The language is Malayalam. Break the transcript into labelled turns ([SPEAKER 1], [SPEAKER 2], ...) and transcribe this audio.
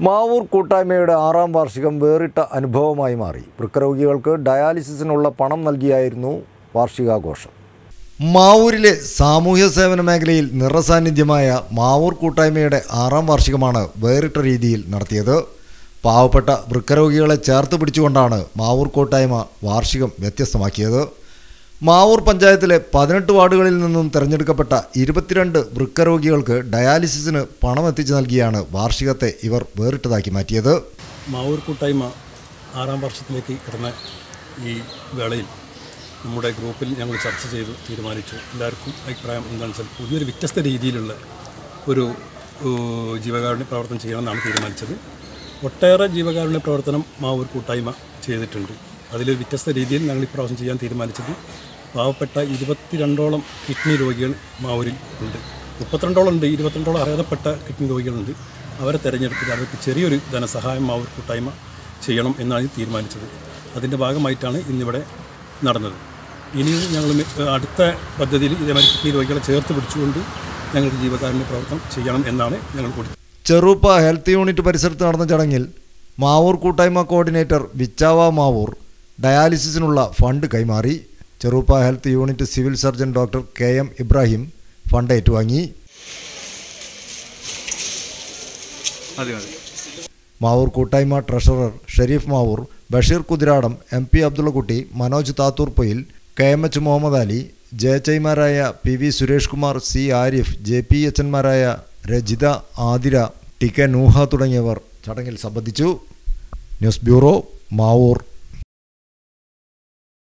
[SPEAKER 1] മാവൂർ കൂട്ടായ്മയുടെ ആറാം വാർഷികം വേറിട്ട അനുഭവമായി മാറി വൃക്കരോഗികൾക്ക് ഡയാലിസിസിനുള്ള പണം നൽകിയായിരുന്നു വാർഷികാഘോഷം മാവൂരിലെ സാമൂഹ്യ സേവന മേഖലയിൽ നിറസാന്നിധ്യമായ മാവൂർ കൂട്ടായ്മയുടെ ആറാം വാർഷികമാണ് വേറിട്ട രീതിയിൽ നടത്തിയത് പാവപ്പെട്ട വൃക്കരോഗികളെ ചേർത്ത് പിടിച്ചുകൊണ്ടാണ് മാവൂർ കൂട്ടായ്മ വാർഷികം വ്യത്യസ്തമാക്കിയത് മാവൂർ പഞ്ചായത്തിലെ പതിനെട്ട് വാർഡുകളിൽ നിന്നും തിരഞ്ഞെടുക്കപ്പെട്ട ഇരുപത്തിരണ്ട് വൃക്കരോഗികൾക്ക് ഡയാലിസിസിന് പണം എത്തിച്ചു നൽകിയാണ് വാർഷികത്തെ ഇവർ വേറിട്ടതാക്കി മാറ്റിയത്
[SPEAKER 2] മാവൂർ കൂട്ടായ്മ ആറാം വർഷത്തിലേക്ക് കടന്ന ഈ വേളയിൽ നമ്മുടെ ഗ്രൂപ്പിൽ ഞങ്ങൾ ചർച്ച ചെയ്തു തീരുമാനിച്ചു എല്ലാവർക്കും അഭിപ്രായം എന്താണെന്ന് വെച്ചാൽ പുതിയൊരു വ്യത്യസ്ത രീതിയിലുള്ള ഒരു ഏഹ്, ജീവകാരുണ്യ പ്രവർത്തനം ചെയ്യണമെന്നാണ് തീരുമാനിച്ചത് ഒട്ടേറെ ജീവകാരുണ്യ പ്രവർത്തനം മാവൂർ കൂട്ടായ്മ ചെയ്തിട്ടുണ്ട് അതിലൊരു വ്യത്യസ്ത രീതിയിൽ ഞങ്ങൾ ഇപ്രാവശ്യം ചെയ്യാൻ തീരുമാനിച്ചത് പാവപ്പെട്ട ഇരുപത്തിരണ്ടോളം കിഡ്നി രോഗികൾ മാവൂരിൽ ഉണ്ട് മുപ്പത്തിരണ്ടോളം ഉണ്ട് ഇരുപത്തിരണ്ടോളം അർഹതപ്പെട്ട കിഡ്നി രോഗികളുണ്ട് അവരെ തിരഞ്ഞെടുത്തിട്ട് അവർക്ക് ചെറിയൊരു ധനസഹായം മാവൂർ കൂട്ടായ്മ ചെയ്യണം എന്നാണ് തീരുമാനിച്ചത് അതിൻ്റെ ഭാഗമായിട്ടാണ് ഇന്നിവിടെ നടന്നത് ഇനിയും ഞങ്ങൾ മി- അടുത്ത പദ്ധതിയിൽ ഇതേമാതിരി കിഡ്നി രോഗികളെ ചേർത്ത് പിടിച്ചുകൊണ്ട് ഞങ്ങൾക്ക് ജീവകാരുണ്യ പ്രവർത്തനം ചെയ്യണം എന്നാണ് ഞങ്ങൾ കൂടി
[SPEAKER 1] ചെറുപ്പ ഹെൽത്ത് യൂണിറ്റ് പരിസരത്ത് നടന്ന ചടങ്ങിൽ മാവൂർ കൂട്ടായ്മ കോർഡിനേറ്റർ വിച്ചാവ മാവൂർ ഡയാലിസിസിനുള്ള ഫണ്ട് കൈമാറി Cheruppa health unit civil surgeon doctor K M Ibrahim fund ഏറ്റുവാങ്ങി മാവൂർ കൂട്ടായ്മ treasurer Sherif Mavoor Basheer Kuthiradam M P Abdullakutty Manoj Thathoor Poyil K M H Muhammad Ali J H ഐമാരായ P V Suresh Kumar C Arif J P എച്ചന്മാരായ രജിത ആതിര ടി കെ നൂഹ തുടങ്ങിയവർ ചടങ്ങിൽ സംബന്ധിച്ചു ന്യൂസ് ബ്യൂറോ മാവൂർ